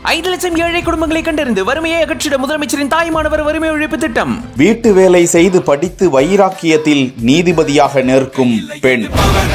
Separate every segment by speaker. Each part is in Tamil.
Speaker 1: ஐந்து லட்சம் ஏழை குடும்பங்களை கண்டறிந்து வறுமையை அகற்றிட முதலமைச்சரின் தாய்மானவர் வறுமை ஒழிப்பு திட்டம்
Speaker 2: வீட்டு வேலை செய்து படித்து வைராக்கியத்தில் நீதிபதியாக நிற்கும் பெண்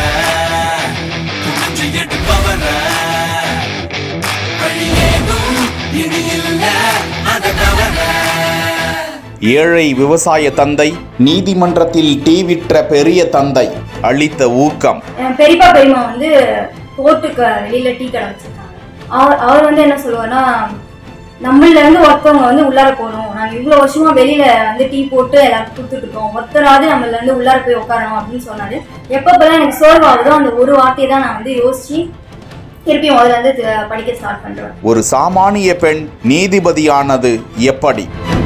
Speaker 2: ஏழை விவசாய தந்தை நீதிமன்றத்தில் டீ விற்ற பெரிய தந்தை அளித்த ஊக்கம்
Speaker 3: என் பெரியப்பா பெரியம்மா வந்து கோர்ட்டுக்கு வெளியில டீ கடை வச்சிருக்காங்க அவர் அவர் வந்து என்ன சொல்லுவார்னா நம்மள இருந்து ஒருத்தவங்க வந்து உள்ளார போகணும் நாங்கள் இவ்வளோ வருஷமா வெளியில வந்து டீ போட்டு எல்லாருக்கும் கொடுத்துட்டு இருக்கோம் ஒருத்தராவது நம்மள இருந்து உள்ளார போய் உட்காரணும் அப்படின்னு சொன்னாரு எப்பப்பெல்லாம் எனக்கு சோர்வாகுதோ அந்த ஒரு வார்த்தையை தான் நான் வந்து யோசிச்சு திருப்பி முதல்ல இருந்து தி- படிக்க ஸ்டார்ட் பண்றேன்
Speaker 2: ஒரு சாமானிய பெண் நீதிபதியானது எப்படி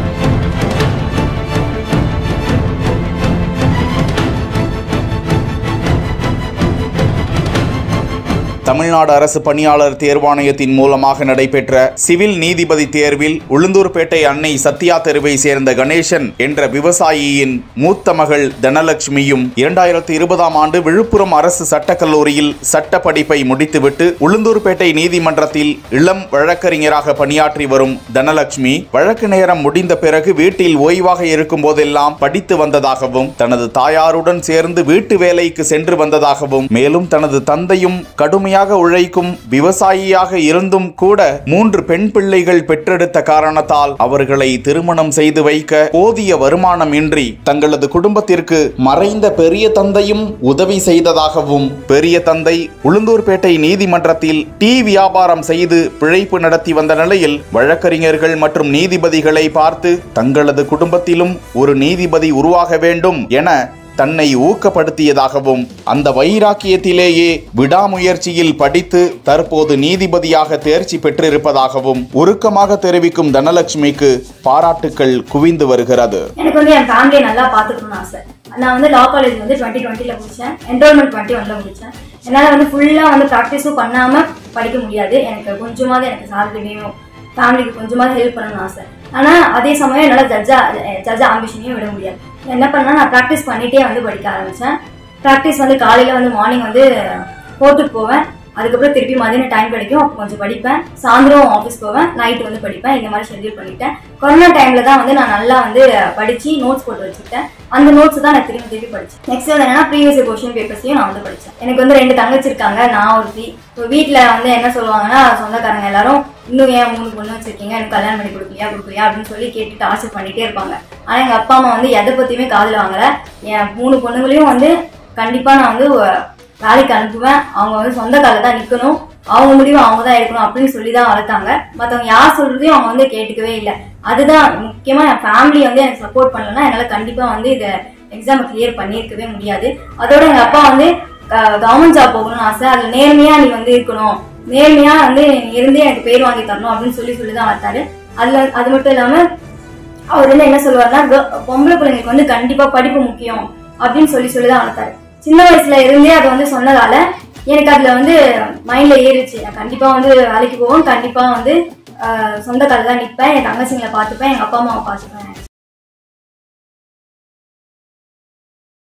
Speaker 2: தமிழ்நாடு அரசு பணியாளர் தேர்வாணையத்தின் மூலமாக நடைபெற்ற சிவில் நீதிபதி தேர்வில் உளுந்தூர்பேட்டை அன்னை சத்யா தெருவை சேர்ந்த கணேசன் என்ற விவசாயியின் மூத்த மகள் தனலட்சுமியும் இரண்டாயிரத்தி இருபதாம் ஆண்டு விழுப்புரம் அரசு சட்டக் கல்லூரியில் சட்ட படிப்பை முடித்துவிட்டு உளுந்தூர்பேட்டை நீதிமன்றத்தில் இளம் வழக்கறிஞராக பணியாற்றி வரும் தனலட்சுமி வழக்கு நேரம் முடிந்த பிறகு வீட்டில் ஓய்வாக இருக்கும் போதெல்லாம் படித்து வந்ததாகவும் தனது தாயாருடன் சேர்ந்து வீட்டு வேலைக்கு சென்று வந்ததாகவும் மேலும் தனது தந்தையும் கடுமையாக உழைக்கும் விவசாயியாக இருந்தும் கூட மூன்று பெண் பிள்ளைகள் பெற்றெடுத்த காரணத்தால் அவர்களை திருமணம் செய்து வைக்க போதிய வருமானம் இன்றி தங்களது குடும்பத்திற்கு மறைந்த பெரிய தந்தையும் உதவி செய்ததாகவும் பெரிய தந்தை உளுந்தூர்பேட்டை நீதிமன்றத்தில் டீ வியாபாரம் செய்து பிழைப்பு நடத்தி வந்த நிலையில் வழக்கறிஞர்கள் மற்றும் நீதிபதிகளை பார்த்து தங்களது குடும்பத்திலும் ஒரு நீதிபதி உருவாக வேண்டும் என தன்னை ஊக்கப்படுத்தியதாகவும் அந்த வைராக்கியத்திலேயே விடாமுயற்சியில் படித்து தற்போது நீதிபதியாக தேர்ச்சி பெற்றிருப்பதாகவும் உருக்கமாக தெரிவிக்கும் தனலட்சுமிக்கு பாராட்டுக்கள் குவிந்து வருகிறது
Speaker 3: எனக்கு வந்து என் ஃபேமிலியை நல்லா பார்த்துக்கணும்னு ஆசை நான் வந்து லா காலேஜ் வந்து டுவெண்ட்டி டுவெண்ட்டியில் முடித்தேன் என்ரோல்மெண்ட் டுவெண்ட்டி ஒன்ல முடித்தேன் என்னால் வந்து ஃபுல்லாக வந்து ப்ராக்டிஸும் பண்ணாமல் படிக்க முடியாது எனக்கு கொஞ்சமாவது எனக்கு salary வேணும் ஃபேமிலிக்கு கொஞ்சமாவது ஹெல்ப் பண்ணணும்னு ஆசை ஆனால் அதே சமயம் என்னால் ஜட்ஜா ஜட்ஜா ஆம்பிஷனையும் விட முடியாது நான் என்ன பண்ணேன் நான் ப்ராக்டிஸ் பண்ணிகிட்டே வந்து படிக்க ஆரம்பித்தேன் ப்ராக்டிஸ் வந்து காலையில் வந்து மார்னிங் வந்து கோர்ட்டுக்கு போவேன் அதுக்கப்புறம் திருப்பி மதியம் டைம் கிடைக்கும் அப்போ கொஞ்சம் படிப்பேன் சாயந்தரம் ஆஃபீஸ் போவேன் நைட்டு வந்து படிப்பேன் இந்த மாதிரி ஷெட்யூல் பண்ணிட்டேன் கொரோனா டைம்ல தான் வந்து நான் நல்லா வந்து படிச்சு நோட்ஸ் போட்டு வச்சுக்கிட்டேன் அந்த நோட்ஸ் தான் நான் திரும்பி திருப்பி படிச்சேன் நெக்ஸ்ட் வந்து என்னன்னா ப்ரீவியஸ் கொஸ்டின் பேப்பர்ஸையும் நான் வந்து படிச்சேன் எனக்கு வந்து ரெண்டு தங்கச்சி இருக்காங்க நான் ஒருத்தி இப்போ வீட்டில் வந்து என்ன சொல்லுவாங்கன்னா சொந்தக்காரங்க எல்லாரும் இன்னும் ஏன் மூணு பொண்ணு வச்சிருக்கீங்க எனக்கு கல்யாணம் பண்ணி கொடுக்கலையா கொடுக்கலையா அப்படின்னு சொல்லி கேட்டு டார்ச்சர் பண்ணிட்டே இருப்பாங்க ஆனால் எங்கள் அப்பா அம்மா வந்து எதை பற்றியுமே காதில் வாங்கல என் மூணு பொண்ணுங்களையும் வந்து கண்டிப்பாக நான் வந்து ஒ- வேலைக்கு அனுப்புவேன் அவங்க வந்து சொந்த காலில் தான் நிற்கணும் அவங்க முடிவு அவங்க தான் எடுக்கணும் அப்படின்னு சொல்லி தான் வளர்த்தாங்க மற்றவங்க யார் சொல்றதையும் அவங்க வந்து கேட்டுக்கவே இல்லை அதுதான் முக்கியமாக என் ஃபேமிலி வந்து எனக்கு சப்போர்ட் பண்ணலன்னா என்னால் கண்டிப்பாக வந்து இதை எக்ஸாமை கிளியர் பண்ணியிருக்கவே முடியாது அதோட எங்கள் அப்பா வந்து கவர்மெண்ட் ஜாப் போகணும்னு ஆசை அதில் நேர்மையாக நீ வந்து இருக்கணும் நேர்மையாக வந்து நீ இருந்தே எனக்கு பேர் வாங்கி தரணும் அப்படின்னு சொல்லி சொல்லி தான் வளர்த்தாரு அதில் அது மட்டும் இல்லாமல் அவர் வந்து என்ன சொல்லுவாருன்னா girl- பொம்பளை பிள்ளைங்களுக்கு வந்து கண்டிப்பா படிப்பு முக்கியம் அப்படின்னு சொல்லி சொல்லி தான் வளர்த்தாரு சின்ன வயசுல இருந்தே அதை வந்து சொன்னதால எனக்கு அதுல வந்து மைண்ட்ல ஏறிச்சு நான் கண்டிப்பா வந்து வேலைக்கு போவேன் கண்டிப்பா வந்து ஆஹ், சொந்த காலில் தான் நிற்பேன் என் தங்கச்சிங்களை பார்த்துப்பேன் எங்க அப்பா அம்மாவை பார்த்துப்பேன்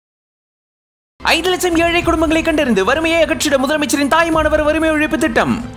Speaker 1: ஐந்து லட்சம் ஏழை குடும்பங்களை கண்டறிந்து வறுமையை அகற்றிட முதலமைச்சரின் தாய்மானவர் வறுமை ஒழிப்பு திட்டம்